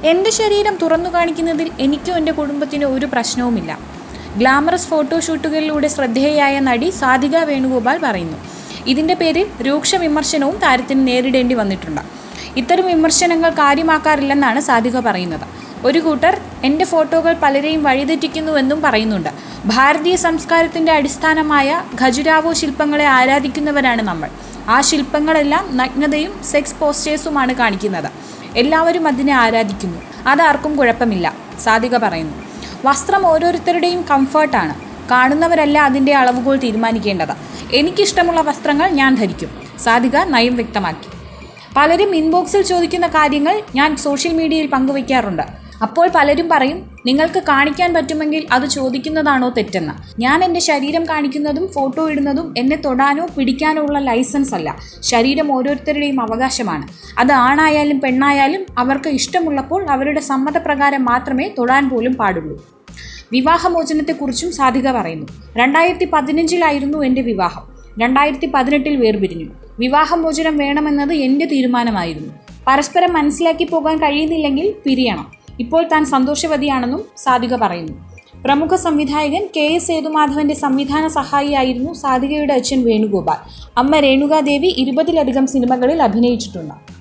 എൻ്റെ ശരീരം തുറന്നു കാണിക്കുന്നതിൽ എനിക്കും എൻ്റെ കുടുംബത്തിനും ഒരു പ്രശ്നവുമില്ല ഗ്ലാമറസ് ഫോട്ടോഷൂട്ടുകളിലൂടെ ശ്രദ്ധേയയായ നടി സാധിക വേണുഗോപാൽ പറയുന്നു ഇതിൻ്റെ പേരിൽ രൂക്ഷ വിമർശനവും താരത്തിന് നേരിടേണ്ടി വന്നിട്ടുണ്ട് ഇത്തരം വിമർശനങ്ങൾ കാര്യമാക്കാറില്ലെന്നാണ് സാധിക പറയുന്നത് ഒരു കൂട്ടർ എൻ്റെ ഫോട്ടോകൾ പലരെയും വഴിതെറ്റിക്കുന്നുവെന്നും പറയുന്നുണ്ട് ഭാരതീയ സംസ്കാരത്തിൻ്റെ അടിസ്ഥാനമായ ഖജുരാവോ ശില്പങ്ങളെ ആരാധിക്കുന്നവരാണ് നമ്മൾ ആ ശില്പങ്ങളെല്ലാം നഗ്നതയും സെക്സ് പോസ്റ്റേഴ്സുമാണ് കാണിക്കുന്നത് എല്ലാവരും അതിനെ ആരാധിക്കുന്നു അതാർക്കും കുഴപ്പമില്ല സാധിക പറയുന്നു വസ്ത്രം ഓരോരുത്തരുടെയും കംഫർട്ടാണ് കാണുന്നവരല്ല അതിൻ്റെ അളവുകൾ തീരുമാനിക്കേണ്ടത് എനിക്കിഷ്ടമുള്ള വസ്ത്രങ്ങൾ ഞാൻ ധരിക്കും സാധിക നയം വ്യക്തമാക്കി പലരും ഇൻബോക്സിൽ ചോദിക്കുന്ന കാര്യങ്ങൾ ഞാൻ സോഷ്യൽ മീഡിയയിൽ പങ്കുവയ്ക്കാറുണ്ട് അപ്പോൾ പലരും പറയും നിങ്ങൾക്ക് കാണിക്കാൻ പറ്റുമെങ്കിൽ അത് ചോദിക്കുന്നതാണോ തെറ്റെന്ന് ഞാൻ എൻ്റെ ശരീരം കാണിക്കുന്നതും ഫോട്ടോ ഇടുന്നതും എന്നെ തൊടാനോ പിടിക്കാനോ ഉള്ള ലൈസൻസ് അല്ല ശരീരം ഓരോരുത്തരുടെയും അവകാശമാണ് അത് ആണായാലും പെണ്ണായാലും അവർക്ക് ഇഷ്ടമുള്ളപ്പോൾ അവരുടെ സമ്മതപ്രകാരം മാത്രമേ തൊടാൻ പോലും പാടുള്ളൂ വിവാഹമോചനത്തെക്കുറിച്ചും സാധിക പറയുന്നു രണ്ടായിരത്തി പതിനഞ്ചിലായിരുന്നു എൻ്റെ വിവാഹം രണ്ടായിരത്തി പതിനെട്ടിൽ വേർപിരിഞ്ഞു വിവാഹമോചനം വേണമെന്നത് എൻ്റെ തീരുമാനമായിരുന്നു പരസ്പരം മനസ്സിലാക്കി പോകാൻ കഴിയുന്നില്ലെങ്കിൽ പിരിയണം ഇപ്പോൾ താൻ സന്തോഷവതിയാണെന്നും സാധിക പറയുന്നു പ്രമുഖ സംവിധായകൻ കെ എസ് സേതുമാധവന്റെ സംവിധാന സഹായിയായിരുന്നു സാധികയുടെ അച്ഛൻ വേണുഗോപാൽ അമ്മ രേണുകാദേവി ഇരുപതിലധികം സിനിമകളിൽ അഭിനയിച്ചിട്ടുണ്ട്